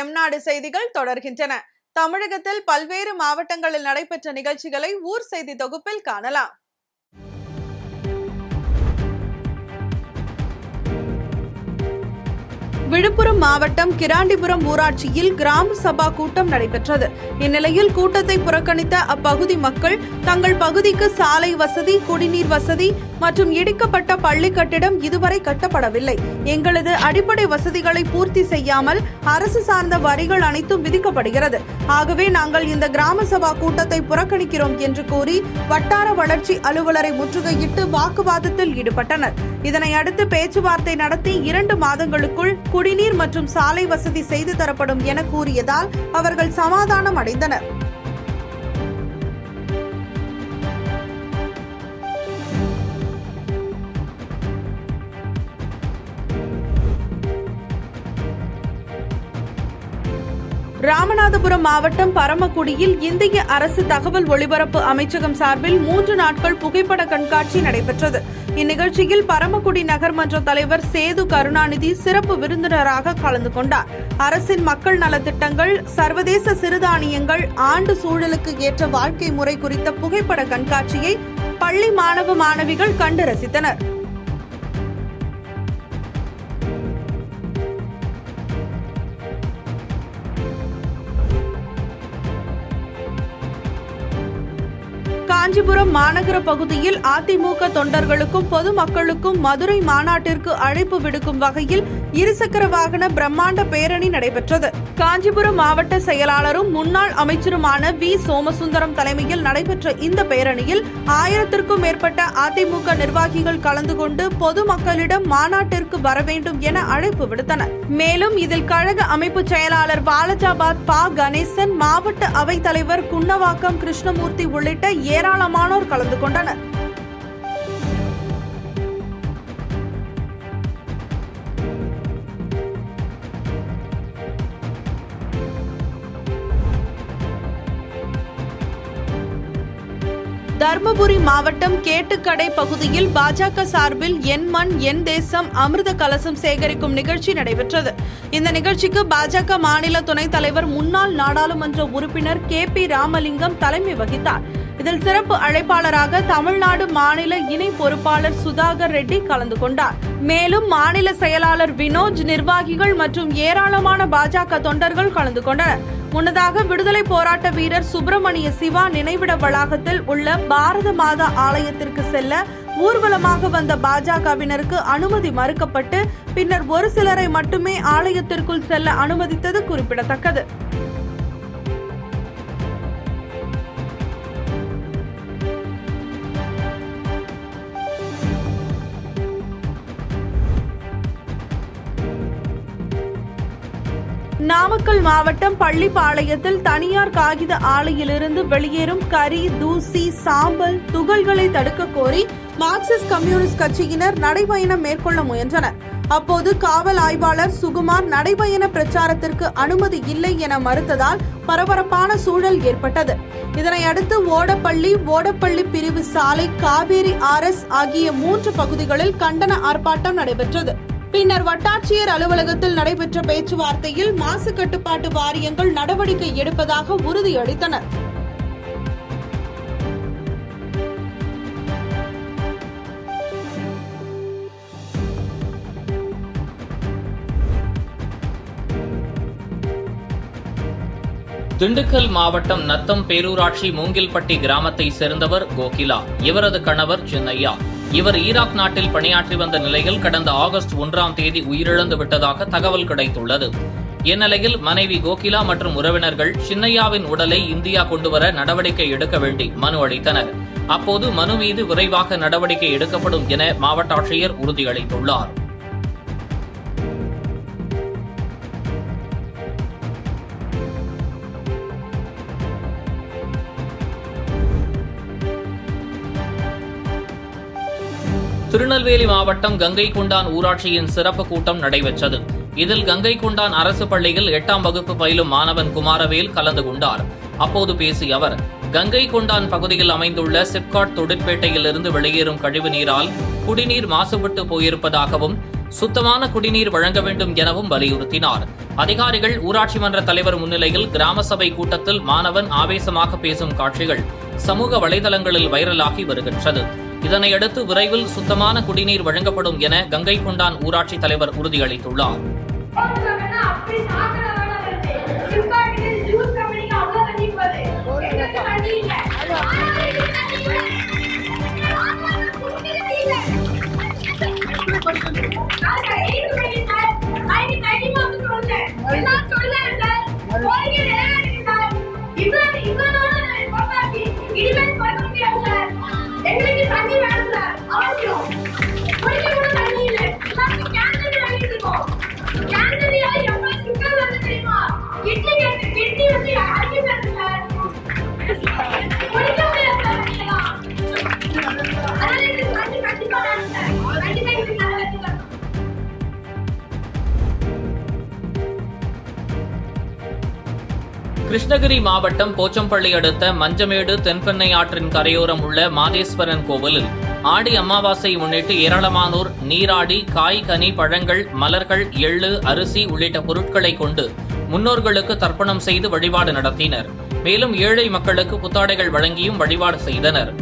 எம்நாடு செய்திகள் தொடர்கின்றன தமிழகத்தில் பல்வேறு மாவட்டங்களில் நடைபெற்ற நிகழ்ச்சிகளை ஊர் செய்தி தொகுப்பில் காணலாம் விழுப்புரம் மாவட்டம் கிராண்டிபுரம் ஊராட்சியில் கிராம சபா கூட்டம் நடைபெற்றது இந்நிலையில் கூட்டத்தை புறக்கணித்த அப்பகுதி மக்கள் தங்கள் பகுதிக்கு சாலை வசதி குடிநீர் வசதி மற்றும் இடிக்கப்பட்ட பள்ளி கட்டிடம் இதுவரை கட்டப்படவில்லை எங்களது அடிப்படை வசதிகளை பூர்த்தி செய்யாமல் அரசு சார்ந்த வரிகள் அனைத்தும் விதிக்கப்படுகிறது ஆகவே நாங்கள் இந்த கிராம சபா கூட்டத்தை புறக்கணிக்கிறோம் என்று கூறி வட்டார வளர்ச்சி அலுவலரை முற்றுகையிட்டு வாக்குவாதத்தில் ஈடுபட்டனர் இதனை அடுத்து பேச்சுவார்த்தை நடத்தி இரண்டு மாதங்களுக்குள் குடிநீர் மற்றும் சாலை வசதி செய்து தரப்படும் என கூறியதால் அவர்கள் சமாதானம் அடைந்தனர் ராமநாதபுரம் மாவட்டம் பரமக்குடியில் இந்திய அரசு தகவல் ஒலிபரப்பு அமைச்சகம் சார்பில் மூன்று நாட்கள் புகைப்பட கண்காட்சி நடைபெற்றது இந்நிகழ்ச்சியில் பரமக்குடி நகர்மன்ற தலைவர் சேது கருணாநிதி சிறப்பு விருந்தினராக கலந்து கொண்டார் அரசின் மக்கள் நலத்திட்டங்கள் சர்வதேச சிறுதானியங்கள் ஆண்டு சூழலுக்கு ஏற்ற வாழ்க்கை முறை குறித்த புகைப்பட கண்காட்சியை பள்ளி மாணவ மாணவிகள் கண்டு ரசித்தனர் காஞ்சிபுரம் மாநகர பகுதியில் அதிமுக தொண்டர்களுக்கும் பொதுமக்களுக்கும் மதுரை மாநாட்டிற்கு அழைப்பு விடுக்கும் வகையில் இருசக்கர வாகன பிரம்மாண்ட பேரணி நடைபெற்றது காஞ்சிபுரம் மாவட்ட செயலாளரும் முன்னாள் அமைச்சருமான வி சோமசுந்தரம் தலைமையில் நடைபெற்ற இந்த பேரணியில் ஆயிரத்திற்கும் மேற்பட்ட அதிமுக நிர்வாகிகள் கலந்து கொண்டு பொதுமக்களிடம் மாநாட்டிற்கு வர வேண்டும் என அழைப்பு விடுத்தனர் மேலும் இதில் கழக அமைப்பு செயலாளர் வாலஜாபாத் பா கணேசன் மாவட்ட அவைத் தலைவர் குன்னவாக்கம் கிருஷ்ணமூர்த்தி உள்ளிட்ட ஏராளமானோர் கலந்து கொண்டனர் தர்மபுரி மாவட்டம் கேட்டுக்கடை பகுதியில் பாஜக சார்பில் என் மண் என் தேசம் அமிர்த கலசம் சேகரிக்கும் நிகழ்ச்சி நடைபெற்றது இந்த நிகழ்ச்சிக்கு பாஜக மாநில துணைத் தலைவர் முன்னாள் நாடாளுமன்ற உறுப்பினர் கே பி ராமலிங்கம் தலைமை வகித்தார் இதில் சிறப்பு அழைப்பாளராக தமிழ்நாடு மாநில இணை பொறுப்பாளர் சுதாகர் ரெட்டி கலந்து கொண்டார் மேலும் மாநில செயலாளர் வினோஜ் நிர்வாகிகள் மற்றும் ஏராளமான பாஜக தொண்டர்கள் கலந்து கொண்டனர் முன்னதாக விடுதலை போராட்ட வீரர் சுப்பிரமணிய சிவா நினைவிட வளாகத்தில் உள்ள பாரத மாதா ஆலயத்திற்கு செல்ல ஊர்வலமாக வந்த பாஜகவினருக்கு அனுமதி மறுக்கப்பட்டு பின்னர் ஒரு சிலரை மட்டுமே ஆலயத்திற்குள் செல்ல அனுமதித்தது குறிப்பிடத்தக்கது நாமக்கல் மாவட்டம் பள்ளிப்பாளையத்தில் தனியார் காகித ஆலையிலிருந்து வெளியேறும் கரி தூசி சாம்பல் துகள்களை தடுக்க கோரி மார்க்சிஸ்ட் கம்யூனிஸ்ட் கட்சியினர் நடைபயணம் மேற்கொள்ள முயன்றனர் அப்போது காவல் ஆய்வாளர் சுகுமார் நடைபயண பிரச்சாரத்திற்கு அனுமதி இல்லை என மறுத்ததால் பரபரப்பான சூழல் ஏற்பட்டது இதனை அடுத்து ஓடப்பள்ளி ஓடப்பள்ளி பிரிவு சாலை காவேரி ஆர்எஸ் ஆகிய மூன்று பகுதிகளில் கண்டன ஆர்ப்பாட்டம் நடைபெற்றது பின்னர் வட்டாட்சியர் அலுவலகத்தில் நடைபெற்ற பேச்சுவார்த்தையில் மாசு கட்டுப்பாட்டு வாரியங்கள் நடவடிக்கை எடுப்பதாக உறுதியளித்தனர் திண்டுக்கல் மாவட்டம் நத்தம் பேரூராட்சி மூங்கில்பட்டி கிராமத்தை சேர்ந்தவர் கோகிலா இவரது கணவர் சின்னையா இவர் ஈராக் நாட்டில் பணியாற்றி வந்த நிலையில் கடந்த ஆகஸ்ட் ஒன்றாம் தேதி உயிரிழந்து விட்டதாக தகவல் கிடைத்துள்ளது இந்நிலையில் மனைவி கோகிலா மற்றும் உறவினர்கள் சின்னையாவின் உடலை இந்தியா கொண்டுவர நடவடிக்கை எடுக்க வேண்டி மனு அளித்தனர் அப்போது மனு மீது விரைவாக நடவடிக்கை எடுக்கப்படும் என மாவட்ட ஆட்சியர் உறுதியளித்துள்ளார் திருநெல்வேலி மாவட்டம் கங்கை கொண்டான் ஊராட்சியின் சிறப்பு கூட்டம் நடைபெற்றது இதில் கங்கை கொண்டான் அரசு பள்ளியில் எட்டாம் வகுப்பு பயிலும் மாணவன் குமாரவேல் கலந்து கொண்டார் அப்போது பேசிய அவர் கங்கை கொண்டான் பகுதியில் அமைந்துள்ள சிப்காட் தொழிற்பேட்டையிலிருந்து வெளியேறும் கழிவு நீரால் குடிநீர் மாசுபட்டு போயிருப்பதாகவும் சுத்தமான குடிநீர் வழங்க வேண்டும் எனவும் வலியுறுத்தினார் அதிகாரிகள் ஊராட்சி மன்ற தலைவர் முன்னிலையில் கிராம சபை கூட்டத்தில் மாணவன் ஆவேசமாக பேசும் காட்சிகள் சமூக வலைதளங்களில் வைரலாகி வருகின்றது இதனையடுத்து விரைவில் சுத்தமான குடிநீர் வழங்கப்படும் என கங்கை கொண்டான் ஊராட்சி தலைவர் உறுதியளித்துள்ளார் அப்படி சாக்கடை வேலை வருது சிப்காட்டுக்கு ஜூஸ் கம்பெனிக்கு அவ்வளவு தண்ணி போகுது எங்களுக்கு தண்ணி இல்ல ஆனாலும் தண்ணி இல்ல ஆனாலும் குடிக்க இல்ல நான் கையில் பண்ணி சார் ஐடி டைம் வந்து சொல்றேன் எல்லாம் சொல்றேன் சார் கோரிக்கை நிறைவேற்றுங்க சார் இவ்வளவு இவ்வளவு நாள் போட்டாச்சு இனிமேல் கொடுக்க முடியாது சார் எங்களுக்கு தண்ணி வேணும் சார் அவசியம் குடிக்க கூட தண்ணி இல்ல எல்லாத்தையும் கேன்சல் வாங்கிட்டு இருக்கோம் கேன்சரியால எவ்வளவு சிக்கல் வருது தெரியுமா கிட்னி கேட்டு கிட்னி வந்து அடிக்கிறது சார் குடிக்க முடியாது சார் நீங்களாம் அதனால எனக்கு தண்ணி கண்டிப்பா வேணும் சார் கண்டிப்பா எனக்கு நல்ல வச்சு தரணும் கிருஷ்ணகிரி மாவட்டம் போச்சம்பள்ளி அடுத்த மஞ்சமேடு தென்பெண்ணை ஆற்றின் கரையோரம் உள்ள மாதேஸ்வரன் கோவிலில் ஆடி அமாவாசை முன்னிட்டு ஏராளமானோர் நீராடி காய் கனி பழங்கள் மலர்கள் எள்ளு அரிசி உள்ளிட்ட பொருட்களை கொண்டு முன்னோர்களுக்கு தர்ப்பணம் செய்து வழிபாடு நடத்தினர் மேலும் ஏழை மக்களுக்கு புத்தாடைகள் வழங்கியும் வழிபாடு செய்தனர்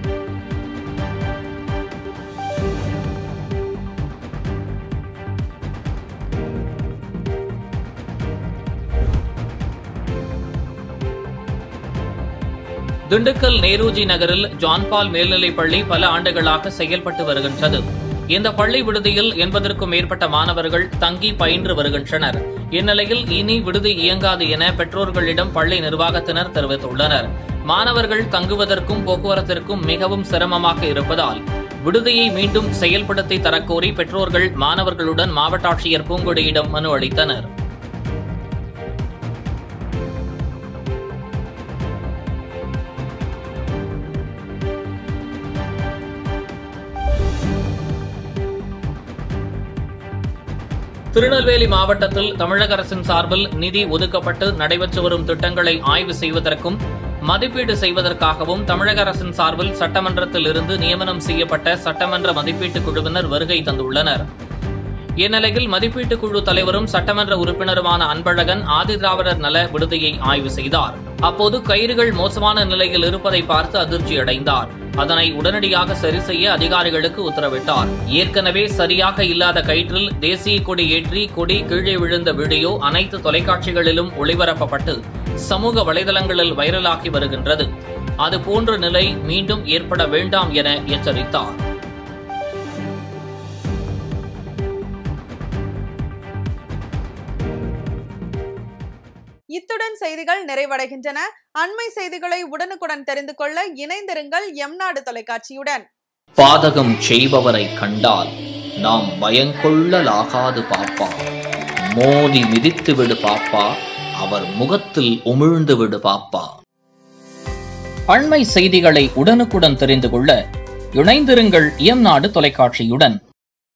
திண்டுக்கல் நேருஜி நகரில் ஜான்பால் மேல்நிலைப் பள்ளி பல ஆண்டுகளாக செயல்பட்டு வருகின்றது இந்த பள்ளி விடுதியில் எண்பதற்கும் மேற்பட்ட மாணவர்கள் தங்கி பயின்று வருகின்றனர் இந்நிலையில் இனி விடுதி இயங்காது என பெற்றோர்களிடம் பள்ளி நிர்வாகத்தினர் தெரிவித்துள்ளனர் மாணவர்கள் தங்குவதற்கும் போக்குவரத்திற்கும் மிகவும் சிரமமாக இருப்பதால் விடுதியை மீண்டும் செயல்படுத்தி தரக்கோரி பெற்றோர்கள் மாணவர்களுடன் மாவட்ட ஆட்சியர் பூங்கொடியிடம் மனு அளித்தனர் திருநெல்வேலி மாவட்டத்தில் தமிழக அரசின் சார்பில் நிதி ஒதுக்கப்பட்டு நடைபெற்று வரும் திட்டங்களை ஆய்வு செய்வதற்கும் மதிப்பீடு செய்வதற்காகவும் தமிழக அரசின் சார்பில் சட்டமன்றத்தில் இருந்து நியமனம் செய்யப்பட்ட சட்டமன்ற மதிப்பீட்டுக் குழுவினர் வருகை தந்துள்ளனர் இந்நிலையில் மதிப்பீட்டுக் குழு தலைவரும் சட்டமன்ற உறுப்பினருமான அன்பழகன் ஆதிதிராவிடர் நல விடுதியை ஆய்வு செய்தார் அப்போது கயிறுகள் மோசமான நிலையில் இருப்பதை பார்த்து அதிர்ச்சியடைந்தார் அதனை உடனடியாக சரி செய்ய அதிகாரிகளுக்கு உத்தரவிட்டார் ஏற்கனவே சரியாக இல்லாத கயிற்றில் தேசிய கொடி ஏற்றி கொடி கீழே விழுந்த வீடியோ அனைத்து தொலைக்காட்சிகளிலும் ஒளிபரப்பப்பட்டு சமூக வலைதளங்களில் வைரலாகி வருகின்றது அதுபோன்ற நிலை மீண்டும் ஏற்பட வேண்டாம் என எச்சரித்தார் இத்துடன் செய்திகள் நிறைவடைகின்றன அண்மை செய்திகளை உடனுக்குடன் தெரிந்து கொள்ள இணைந்திருங்கள் எம்நாடு தொலைக்காட்சியுடன் பாதகம் செய்பவரை கண்டால் நாம் பயங்கொள்ளலாகாது பாப்பா மோதி மிதித்து விடு பாப்பா அவர் முகத்தில் உமிழ்ந்து விடு பாப்பா அண்மை செய்திகளை உடனுக்குடன் தெரிந்து கொள்ள இணைந்திருங்கள் எம் நாடு தொலைக்காட்சியுடன்